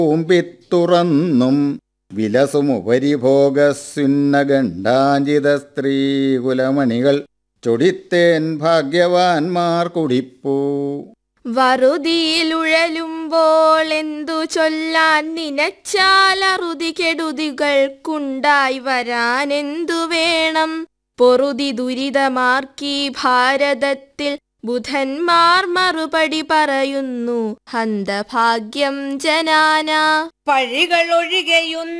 പൂമ്പിത്തുറന്നും വിലസുമുപരിഭോഗസുന്നഗണ്ഡാഞ്ചിത സ്ത്രീ കുലമണികൾ ചൊടിത്തേൻ ഭാഗ്യവാൻമാർ കുടിപ്പൂ വറുതിയിലുഴലുമ്പോൾ എന്തു ചൊല്ലാൻ നിനച്ചാലറുതി കെടുതികൾക്കുണ്ടായി വരാൻ എന്തു വേണം പൊറുതി ദുരിതമാർക്കീ ഭാരതത്തിൽ ബുധന്മാർ മറുപടി പറയുന്നു ഹന്തഭാഗ്യം ജനാന പഴികളൊഴികെയുന്ന